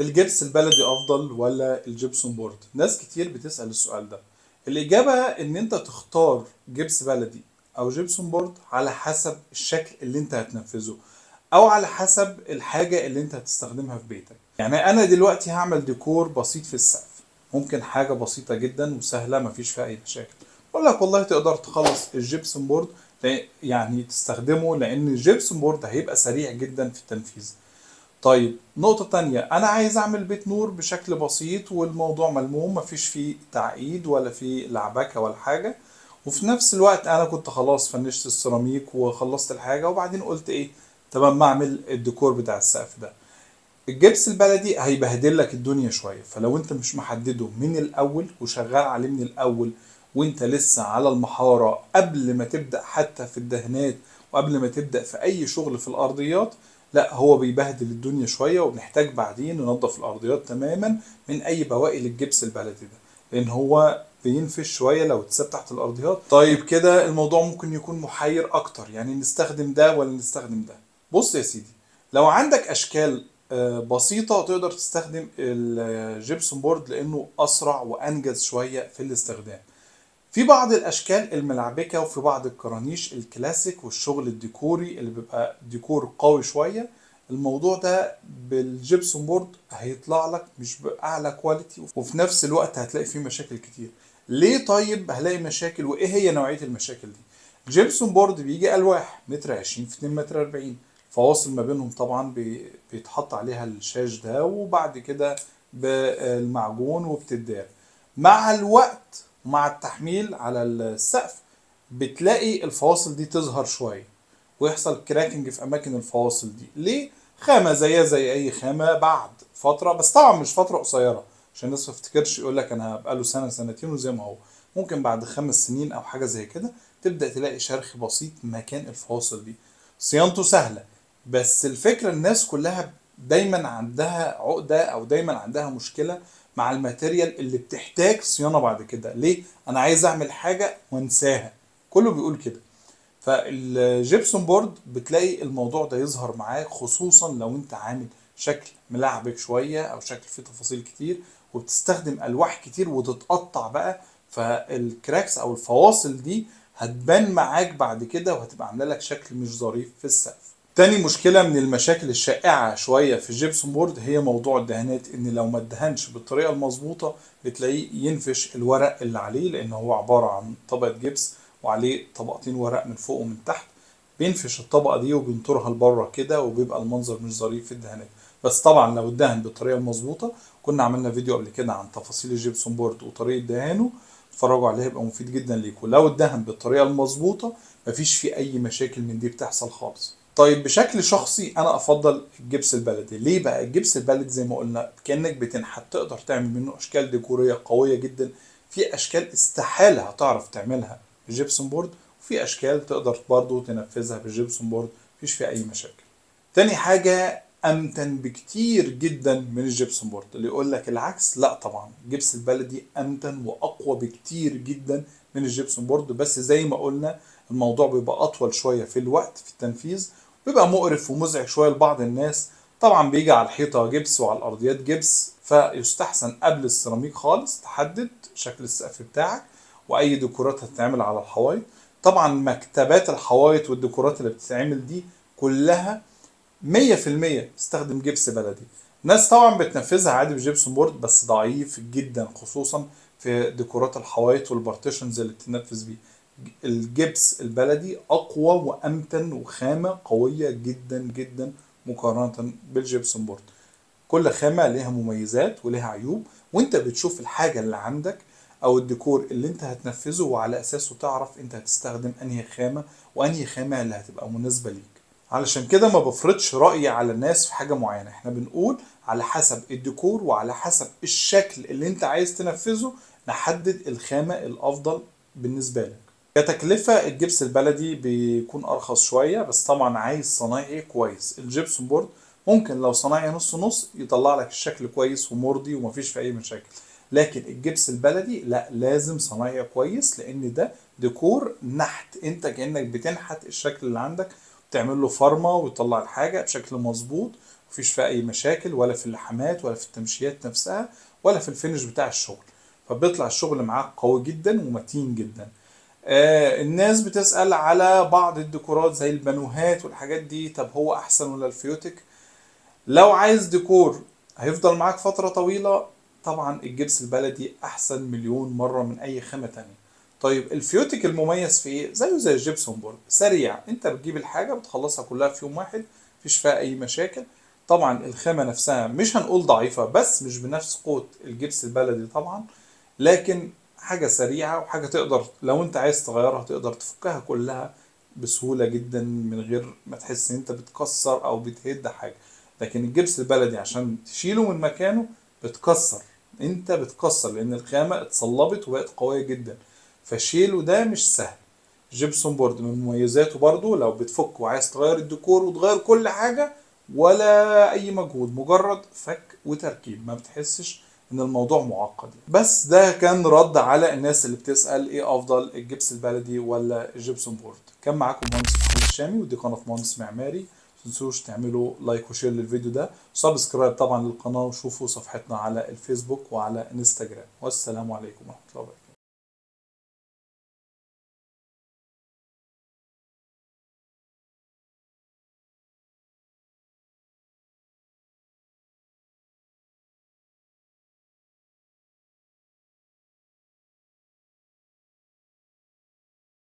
الجبس البلدي افضل ولا الجبسون بورد ناس كتير بتسأل السؤال ده الاجابة ان انت تختار جبس بلدي او جبسون بورد على حسب الشكل اللي انت هتنفذه او على حسب الحاجة اللي انت هتستخدمها في بيتك يعني انا دلوقتي هعمل ديكور بسيط في السقف ممكن حاجة بسيطة جدا وسهلة مفيش فيها اي مشاكل اقول لك والله تقدر تخلص الجبسون بورد يعني تستخدمه لان الجبسون بورد هيبقى سريع جدا في التنفيذ طيب نقطة تانية أنا عايز أعمل بيت نور بشكل بسيط والموضوع ملموم مفيش فيه تعقيد ولا فيه لعبكة ولا حاجة وفي نفس الوقت أنا كنت خلاص فنشت السيراميك وخلصت الحاجة وبعدين قلت إيه تمام ما أعمل الديكور بتاع السقف ده الجبس البلدي هيبهدل لك الدنيا شوية فلو أنت مش محدده من الأول وشغال عليه من الأول وأنت لسه على المحارة قبل ما تبدأ حتى في الدهانات وقبل ما تبدأ في أي شغل في الأرضيات لا هو بيبهدل الدنيا شويه وبنحتاج بعدين ننظف الارضيات تماما من اي بواقي للجبس البلدي ده لان هو بينفش شويه لو اتساب تحت الارضيات طيب كده الموضوع ممكن يكون محير اكتر يعني نستخدم ده ولا نستخدم ده بص يا سيدي لو عندك اشكال بسيطة تقدر تستخدم الجبسون بورد لأنه أسرع وأنجز شوية في الاستخدام في بعض الاشكال الملعبكه وفي بعض الكرانيش الكلاسيك والشغل الديكوري اللي بيبقى ديكور قوي شويه الموضوع ده بالجبسون بورد هيطلع لك مش باعلى كواليتي وفي نفس الوقت هتلاقي فيه مشاكل كتير ليه طيب هلاقي مشاكل وايه هي نوعيه المشاكل دي الجبسون بورد بيجي الواح متر 20 في 2 متر 40 فواصل ما بينهم طبعا بيتحط عليها الشاش ده وبعد كده بالمعجون وبتدار مع الوقت ومع التحميل على السقف بتلاقي الفواصل دي تظهر شويه ويحصل كراكنج في اماكن الفواصل دي ليه خامه زيها زي اي خامه بعد فتره بس طبعا مش فتره قصيره عشان الناس ما تفتكرش يقول لك انا هبقى له سنه سنتين وزي ما هو ممكن بعد خمس سنين او حاجه زي كده تبدا تلاقي شرخ بسيط مكان الفواصل دي صيانته سهله بس الفكره الناس كلها دايما عندها عقده او دايما عندها مشكله مع الماتيريال اللي بتحتاج صيانه بعد كده ليه انا عايز اعمل حاجه وانساها كله بيقول كده فالجبسون بورد بتلاقي الموضوع ده يظهر معاك خصوصا لو انت عامل شكل ملعبك شويه او شكل فيه تفاصيل كتير وبتستخدم الواح كتير وتتقطع بقى فالكراكس او الفواصل دي هتبان معاك بعد كده وهتبقى عامله لك شكل مش ظريف في السقف تاني مشكلة من المشاكل الشائعة شوية في الجبسون بورد هي موضوع الدهانات ان لو ما ادهنش بالطريقة المظبوطة بتلاقيه ينفش الورق اللي عليه لان هو عبارة عن طبقة جبس وعليه طبقتين ورق من فوق ومن تحت بينفش الطبقة دي وبينطرها لبره كده وبيبقى المنظر مش ظريف في الدهانات بس طبعا لو اتدهن بالطريقة المظبوطة كنا عملنا فيديو قبل كده عن تفاصيل الجبسون بورد وطريقة دهانه اتفرجوا عليه هيبقى مفيد جدا ليكم لو اتدهن بالطريقة المظبوطة مفيش فيه اي مشاكل من دي بتحصل خالص طيب بشكل شخصي انا افضل الجبس البلدي ليه بقى الجبس البلدي زي ما قلنا كانك بتنحت تقدر تعمل منه اشكال ديكوريه قويه جدا في اشكال استحاله هتعرف تعملها بالجبسون بورد وفي اشكال تقدر برضو تنفذها بالجبسون بورد مفيش فيها اي مشاكل تاني حاجه امتن بكتير جدا من الجبسون بورد اللي يقول لك العكس لا طبعا الجبس البلدي امتن واقوى بكتير جدا من الجبسون بورد بس زي ما قلنا الموضوع بيبقى اطول شويه في الوقت في التنفيذ بيبقى مقرف ومزعج شويه لبعض الناس طبعا بيجي على الحيطه جبس وعلى الارضيات جبس فيستحسن قبل السيراميك خالص تحدد شكل السقف بتاعك واي ديكورات هتتعمل على الحوايط طبعا مكتبات الحوايط والديكورات اللي بتتعمل دي كلها 100% تستخدم جبس بلدي ناس طبعا بتنفذها عادي بجبسون بورد بس ضعيف جدا خصوصا في ديكورات الحوايط والبارتيشنز اللي بتنفذ بيه الجبس البلدي اقوى وامتن وخامه قويه جدا جدا مقارنه بالجبسون بورد كل خامه ليها مميزات وليها عيوب وانت بتشوف الحاجه اللي عندك او الديكور اللي انت هتنفذه وعلى اساسه تعرف انت هتستخدم انهي خامه وانهي خامه اللي هتبقى مناسبه ليك علشان كده ما بفرضش رايي على الناس في حاجه معينه احنا بنقول على حسب الديكور وعلى حسب الشكل اللي انت عايز تنفذه نحدد الخامه الافضل بالنسبه لك كتكلفة الجبس البلدي بيكون أرخص شوية بس طبعا عايز صنايعي كويس الجبسون بورد ممكن لو صنايعي نص نص يطلع لك الشكل كويس ومرضي ومفيش فيه أي مشاكل لكن الجبس البلدي لا لازم صنايعي كويس لأن ده ديكور نحت أنت كأنك بتنحت الشكل اللي عندك تعمل له فرمة ويطلع الحاجة بشكل مظبوط مفيش فيها اي مشاكل ولا في اللحامات ولا في التمشيات نفسها ولا في الفينش بتاع الشغل فبيطلع الشغل معاك قوي جدا ومتين جدا آه الناس بتسأل على بعض الديكورات زي البانوهات والحاجات دي طب هو احسن ولا الفيوتك لو عايز ديكور هيفضل معاك فترة طويلة طبعا الجبس البلدي احسن مليون مرة من اي خامة تانية طيب الفيوتك المميز في ايه زيه زي الجبسون بورد سريع انت بتجيب الحاجة بتخلصها كلها في يوم واحد مفيش فيها اي مشاكل طبعا الخامة نفسها مش هنقول ضعيفة بس مش بنفس قوة الجبس البلدي طبعا لكن حاجة سريعة وحاجة تقدر لو انت عايز تغيرها تقدر تفكها كلها بسهولة جدا من غير ما تحس ان انت بتكسر او بتهد حاجة لكن الجبس البلدي عشان تشيله من مكانه بتكسر انت بتكسر لان الخامة اتصلبت وبقت قوية جدا فشيله ده مش سهل جيبسون بورد من مميزاته برضو لو بتفك وعايز تغير الديكور وتغير كل حاجة ولا اي مجهود مجرد فك وتركيب ما بتحسش ان الموضوع معقد بس ده كان رد على الناس اللي بتسأل ايه افضل الجبس البلدي ولا الجبسون بورد كان معاكم مهندس محمد الشامي ودي قناة مهندس معماري تنسوش تعملوا لايك وشير للفيديو ده وسبسكرايب طبعا للقناة وشوفوا صفحتنا على الفيسبوك وعلى انستجرام والسلام عليكم ورحمة الله وبركاته